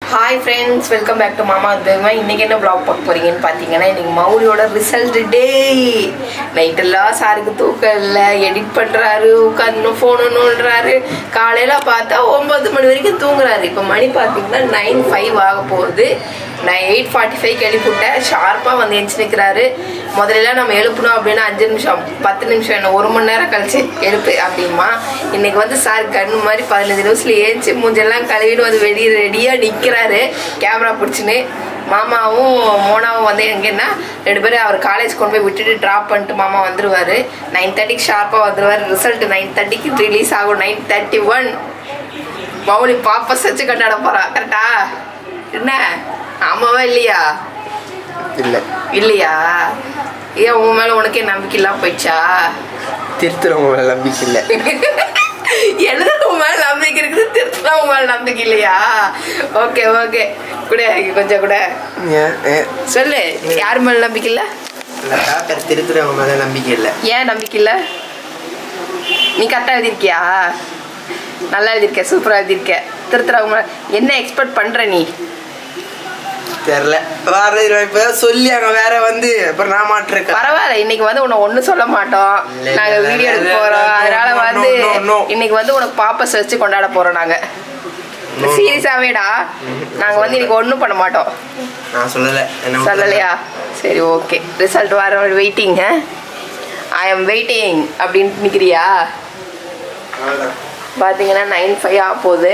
Hi friends welcome back to மாமா தேவா இன்னைக்கு என்ன vlog பார்க்க போறீங்கன்னு பார்த்தீங்கன்னா இன்னைக்கு மௌலியோட ரிசல்ட் டே நைட்டெல்லாம் சாருக்கு தூக்கம் இல்லை எடிட் பண்ணுறாரு உட்காந்து ஃபோனு நோண்டுறாரு காலையில் பார்த்தா ஒம்பது மணி வரைக்கும் தூங்குறாரு இப்போ மணி பார்த்தீங்கன்னா நைன் ஃபைவ் ஆக போகுது நான் எயிட் ஃபார்ட்டி ஃபைவ் எழுப்பிவிட்டேன் ஷார்ப்பாக வந்து எஞ்சி நிற்கிறாரு முதல்ல நம்ம எழுப்பணும் அப்படின்னா அஞ்சு நிமிஷம் பத்து நிமிஷம் என்ன ஒரு மணி நேரம் கழிச்சு எழுப்பு அப்படிமா இன்னைக்கு வந்து சார் கண்ணு மாதிரி பதினஞ்சு நிமிஷத்துல ஏஞ்சி மூஞ்செல்லாம் கழுவிட்டு வந்து வெளியே ரெடியாக நிற்கிறாரு கேமரா பிடிச்சின்னு மாமாவும் மோனாவும் வந்து எங்கன்னா ரெண்டு பேரும் அவர் காலேஜ் கொண்டு போய் விட்டுட்டு ட்ராப் பண்ணிட்டு மாமா வந்துருவாரு நைன் தேர்ட்டிக்கு ஷார்ப்பாக வந்துருவார் ரிசல்ட் நைன் தேர்ட்டிக்கு ரிலீஸ் ஆகும் nine thirty one Mouli poppers வச்சு கொண்டாட போறா கரெக்டா என்ன ஆமாவா இல்லையா இல்லை இல்லையா ஏன் உன் மேல உனக்கே நம்பிக்கை இல்லாம போயிடுச்சா திருத்துறவங்க மேல நம்பிக்கை இல்லை எழுத உன் மேல நம்பிக்கை இருக்குது திருத்தா உன் மேல நம்பிக்கை இல்லையா ஓகே ஓகே கூட கொஞ்சம் கூட ஏன் ஏன் சொல்லு யார் மேல நம்பிக்கை இல்ல இல்லை பேப்பர் திருத்துறவங்க மேல நம்பிக்கை இல்லை ஏன் நம்பிக்கை இல்ல நீ கரெக்டா எழுதிருக்கியா நல்லா எழுதிருக்க சூப்பரா எழுதிருக்க திருத்துறவங்க மேல என்ன எக்ஸ்பெக்ட் பண்ற நீ தெரில வர இப்பதான் சொல்லி அங்க வேற வந்து அப்புறம் நான் மாட்டிருக்கேன் பரவாயில்ல இன்னைக்கு வந்து உன்னை ஒண்ணும் சொல்ல மாட்டோம் இல்ல, நாங்க இல்ல, வீடியோ இல்ல, எடுக்க இல்ல, போறோம் no, அதனால no, வந்து no, no, no. இன்னைக்கு வந்து உனக்கு பாப்பஸ் வச்சு கொண்டாட போறோம் நாங்க No. சீரியஸாவேடா நாங்க வந்து இன்னைக்கு ஒண்ணும் பண்ண மாட்டோம் நான் சொல்லல என்ன சொல்லலையா சரி ஓகே ரிசல்ட் வர வெயிட்டிங் ஐ எம் வெயிட்டிங் அப்படின்னு நிக்கிறியா அவ்வளவுதான். பாத்தீங்கன்னா நைன் ஃபைவ் ஆக போகுது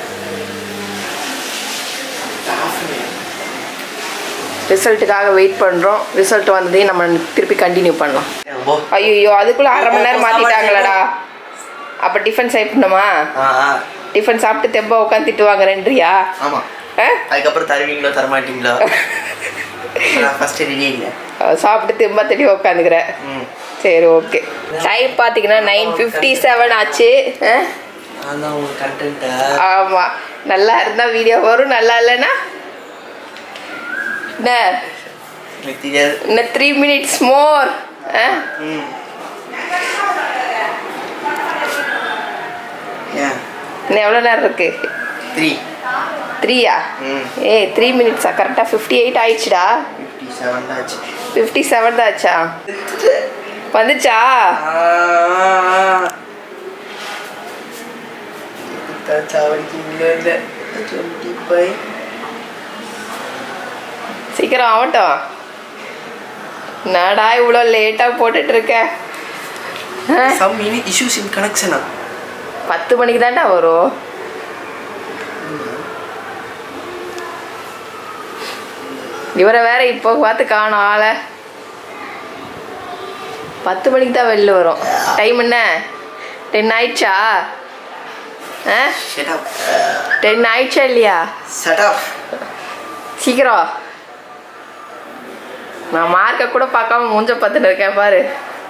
ரிசல்ட்டுக்காக வெயிட் பண்றோம் ரிசல்ட் வந்ததையும் நம்ம திருப்பி கண்டினியூ பண்ணலாம் ஏன் போ. ஐயோ அதுக்குள்ள அரை மணி நேரம் மாத்திட்டாங்களடா அப்ப டிஃபன் சாப்பிடணுமா ஆ, ஆ. டிஃபன் சாப்பிட்டு தெம்பா உட்காந்து திட்டுவாங்கன்றீயா ஆமா ஆ? அதுக்கப்புறம் தருவீங்களோ தரமாட்டீங்களோ நான் ஃபர்ஸ்ட் ரெடி இல்லை அஹ் சாப்பிட்டு தெம்பா தட்டி உட்காந்துக்கிற ம் சரி ஓகே டைம் பார்த்தீங்கன்னா நைன் ஃபிஃப்டி செவன் ஆச்சு ஆ? அதான் உங்க கண்டென்ட்டா ஆமா நல்லா இருந்தா வீடியோ வரும் நல்லா இல்லைன்னா என்ன எனக்கு தெரியாது இன்னும் த்ரீ மினிட்ஸ் மோர் ம் ஏன் இன்னும் எவ்வளோ நேரம் இருக்கு த்ரீ த்ரீயா ம் ஏய் த்ரீ மினிட்ஸா கரெக்டாக ஃபிஃப்டி எயிட் ஆயிடுச்சுடா ஃபிஃப்டி செவன் ஆச்சு ஃபிஃப்டி செவன் தான் ஆச்சா வந்துச்சா சீக்கிரம் ஆகட்டும் நாடா இவ்வளோ லேட்டாக போட்டுட்டு இருக்க ஆ? சம் இனி இஷ்யூஸ் இன் கனெக்ஷனா பத்து மணிக்கு தான்டா வரும் இவரை வேற இப்போ பார்த்து காணும் ஆளை பத்து மணிக்கு தான் வெளில வரும் டைம் என்ன டென் ஆயிடுச்சா ஆ ஷட் அப் டென் ஆயிடுச்சா இல்லையா ஷட் அப் சீக்கிரம் நான் மார்க்கை கூட பார்க்காம மூஞ்ச பார்த்துட்டு இருக்கேன் பாரு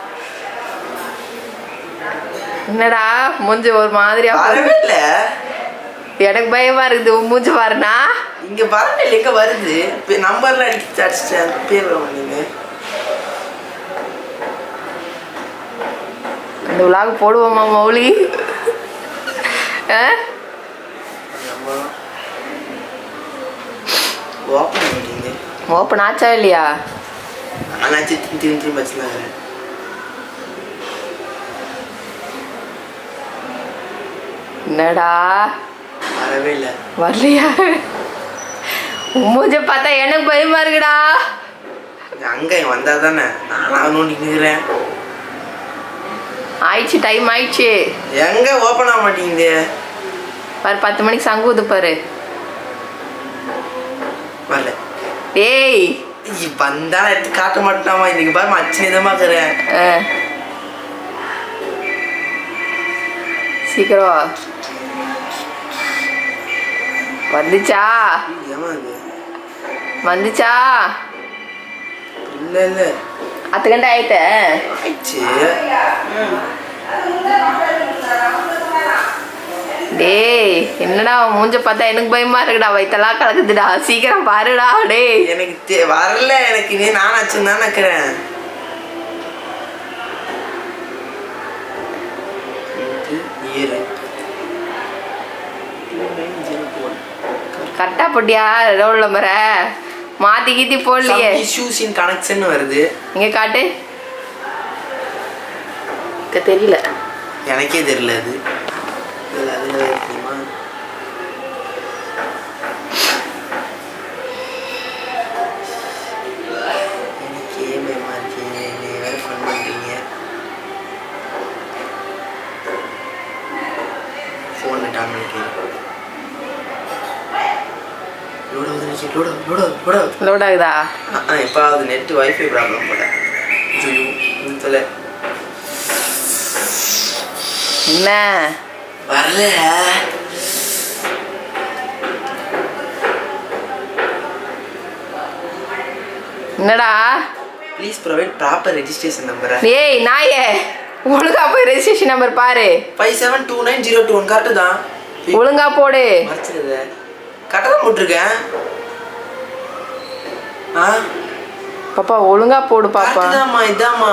என்னடா மூஞ்சி ஒரு மாதிரியா போகுது. வரவே இல்ல எனக்கு பயமா இருக்குது உன் மூஞ்சி பாருண்ணா இங்க வரவே இல்லை எங்க வருது நம்பர்ல அடிச்சு அடிச்சிட்டேன் பேர் வர மாட்டீங்க இந்த விலாக் போடுவோமா மௌலி ஓப்பன் பண்ணிட்டீங்க ஓப்பன் ஆச்சா இல்லையா ஆனால் திரும்பி திரும்பி திரும்பி வச்சுருந்தாங்க என்னடா வரவே இல்லை வரலையா உன் மூஞ்ச பார்த்தா எனக்கு பயமா இருக்குடா அங்க வந்தா தானே நானும் நோண்டி நிற்கிறேன் ஆயிடுச்சு டைம் ஆயிடுச்சு எங்க ஓப்பன் ஆக மாட்டேங்குது பாரு பத்து மணிக்கு சங்குது பாரு வரல ஏய் ஐய், வந்தா நான் எடுத்து காட்ட மாட்டாமா இன்னைக்கு பாரு அச்சு நிதமா இருக்கிறேன் ஆ. சீக்கிரம் வா. வந்துச்சா ஏமா இது வந்துச்சா இல்லை இல்லை ಹತ್ತು ಗಂಟೆ ಆಯ್ತಾ ஆயிடுச்சு டேய் என்னடா உன் மூஞ்ச பார்த்தா எனக்கு பயமா இருக்குடா வயித்தெல்லாம் கலக்குதுடா சீக்கிரம் பாருடா டேய் எனக்கு தெ- வரல எனக்கு நீ நானாச்சுன்னு தான் நினைக்கிறேன் ஏழு கரெக்டா போட்டியா ரோல் நம்பரை மாத்தி கீத்தி போடலையே இஷ்யூஸ் இன் கனெக்ஷன் வருது இங்க காட்டு க- தெரியல எனக்கே தெரியல அது இதுல அதுல தெரியுமா எனக்கே பயமா இருக்கு நீ வேற ஃபோன் பண்றீங்க ஃபோன் டாமினேட் லோட் ஆகுது நினைச்சு லோட் ஆகுது லோட் ஆகுது லோட் ஆகுது லோட் ஆகுதா ஆ எப்பாவது நெட் வைஃபை ப்ராப்ளம் போல ஐயோ நிறுத்தல என்ன வரல என்னடா ப்ளீஸ் ப்ரொவைட் ப்ராப்பர் ரெஜிஸ்ட்ரேஷன் நம்பரை ஏய் நாயே ஒழுங்கா போய் ரெஜிஸ்ட்ரேஷன் நம்பர் பாரு five seven two nine zero two one correct தான் ஒழுங்கா போடு மறைச்சிருது கரெக்டாக தான் போட்டிருக்கேன் ஆ பாப்பா ஒழுங்கா போடு பாப்பா கரெக்டு தான்மா இதாம்மா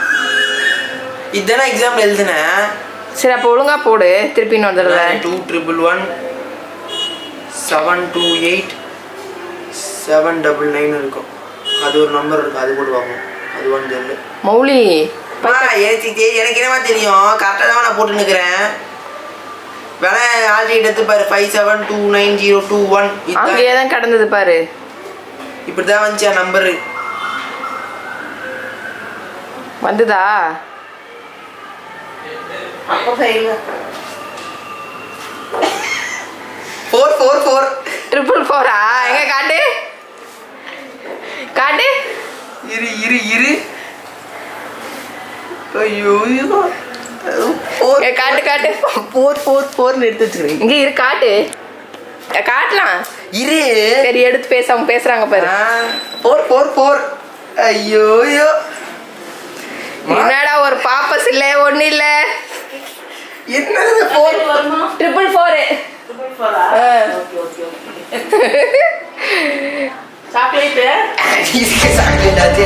இதானே எக்ஸாம்பிள் எழுதுனேன் சரி அப்போ ஒழுங்கா போடு திருப்பி இன்னொரு தடவை two triple one seven two eight seven double nine இருக்கும் அது ஒரு நம்பர் இருக்கும் அது போட்டு பார்ப்போம் அது ஒன்று தெரியல மௌலி அம்மா, எனக்கு தெ- எனக்கு என்னமா தெரியும் கரெக்டாக தான் நான் போட்டு நிற்கிறேன் வேணா ஆல்ரெடி எடுத்து பாரு five seven two nine zero two one அங்கேயே தான் கடந்தது பாரு இப்படி தான் வந்துச்சு நம்பரு வந்துதா ஃபோர் ஃபோர் ஃபோர் ட்ரிபிள் ஃபோரா எங்க காட்டு காட்டு இரு இரு இரு ஐயோ ஃபோர் ஏ, காட்டு காட்டு ஃபோர் ஃபோர் ஃபோர்னு எடுத்து வச்சுக்கிறேன் இங்க இரு காட்டு ஏ, காட்டலாம் இரு சரி எடுத்து பேச அவங்க பேசுறாங்க பாரு ஃபோர் ஃபோர் ஃபோர் ஐயோ ஐயோ என்னடா ஒரு பாப்பஸ் இல்ல ஒண்ணு இல்ல என்னது ஃபோர் ட்ரிபிள் ஃபோரு இதுக்கே சாக்லேட் ஆச்சு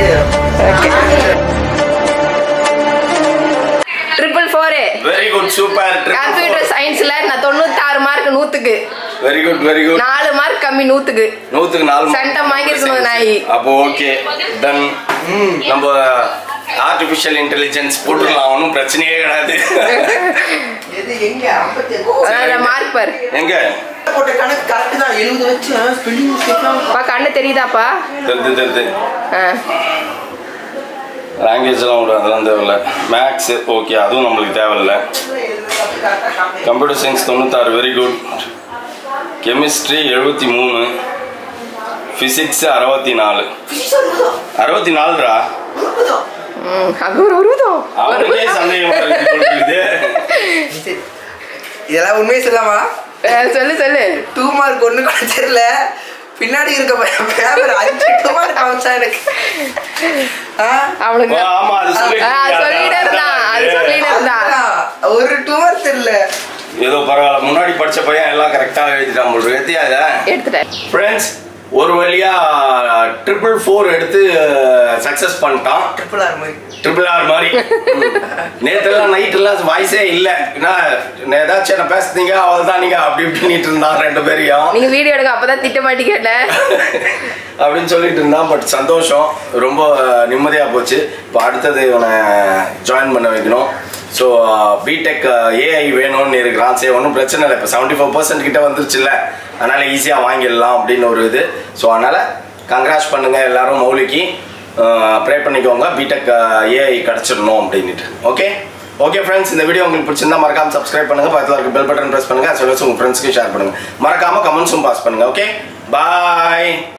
triple four very good super computer சயின்ஸ்ல நான் தொண்ணூத்தாறு மார்க் நூத்துக்கு வெரி குட் வெரி குட் நாலு மார்க் கம்மி நூத்துக்கு நூத்துக்கு நாலு சட்டம் வாங்கியிருக்கணும் நாயி. அப்போ ஓகே டன் நம்ம ஆர்டிஃபிஷியல் இன்டெலிஜென்ஸ் போட்டுடலாம் ஒன்றும் பிரச்சனையே கிடையாது எது எங்க ஐம்பத்தி மார்க் பாரு எங்க போட்ட கணக்கு கரெக்ட் தான் எழுபது வச்சு ஸ்பெல்லிங் மிஸ்டேக்லாம் பா கண்ணு தெரியுதாப்பா தெரிது தெரிது ஆ. லாங்குவேஜ்லாம் விட அதெல்லாம் தேவையில்ல மேக்ஸ் ஓகே அதுவும் நம்மளுக்கு தேவையில்ல கம்ப்யூட்டர் சயின்ஸ் தொண்ணூத்தாறு வெரி குட் கெமிஸ்ட்ரி எழுபத்தி மூணு ஃபிசிக்ஸ் அறுபத்தி நாலு அறுபத்தி நாலுடா ம், அங்க ஒரு உருவதோ அவனுக்கே சந்தேகமா இருக்கு போல இருக்குது. இதெல்லாம் உண்மையை சொல்லாமா சொல்லு சொல்லு டூ மார்க் ஒண்ணு கூட தெரியல பின்னாடி இருக்க பேப்பர் அஞ்சு டூ மார்க் காமிச்சா எனக்கு ஆ? அவனுக்கு ஓ, ஆமா அது சொல்லிட்டு ஆ, அது சொல்லிட்டே இருந்தான் அது சொல்லிட்டே இருந்தான் அதான், ஒரு டூ மார்க் தெரியல ஏதோ பரவாயில்ல முன்னாடி படிச்ச பையன் எல்லாம் கரெக்டா எழுதிட்டான் போல் எழுதியா இதை எடுத்துட்டேன் ஃப்ரெண்ட்ஸ் ஒரு வழியா ட்ரிபிள் ஃபோர் எடுத்து சக்சஸ் பண்ணிட்டான் ட்ரிபிள் ஆர் மாதிரி ட்ரிபிள் ஆர் மாதிரி நேத்தெல்லாம் நைட் எல்லாம் வாய்ஸே இல்ல என்ன ஏதாச்சும் என்ன பேசுனீங்க அவள் தான் நீங்க அப்படி இப்படின்ட்டு இருந்தான் ரெண்டு பேரையும் நீங்க வீடியோ எடுக்க அப்பதான் திட்ட மாட்டீங்கல்ல அப்படின்னு சொல்லிட்டு இருந்தான் பட் சந்தோஷம் ரொம்ப நிம்மதியா போச்சு இப்போ அடுத்தது இவனை ஜாயின் பண்ண வைக்கணும் ஸோ பிடெக் ஏஐ வேணும்னு இருக்கிறான் சரி ஒன்றும் பிரச்சனை இல்லை இப்போ செவன்டி ஃபோர் பர்சன்ட் கிட்ட வந்துருச்சுல்ல அதனால ஈஸியாக வாங்கிடலாம் அப்படின்னு ஒரு இது ஸோ அதனால கங்க்ராஸ் பண்ணுங்க எல்லாரும் மௌலிக்கு ப்ரே பண்ணிக்கோங்க பிடெக் ஏஐ கிடச்சிடணும் அப்படின்ட்டு ஓகே ஓகே ஃப்ரெண்ட்ஸ் இந்த வீடியோ உங்களுக்கு பிடிச்சிருந்தா மறக்காம சப்ஸ்கிரைப் பண்ணுங்க பக்கத்தில் இருக்க பெல் பட்டன் ப்ரெஸ் பண்ணுங்க as well as உங்க ஃப்ரெண்ட்ஸ்க்கு ஷேர் பண்ணுங்க மறக்காம கமெண்ட்ஸும் பாஸ் பண்ணுங்க ஓகே பாய்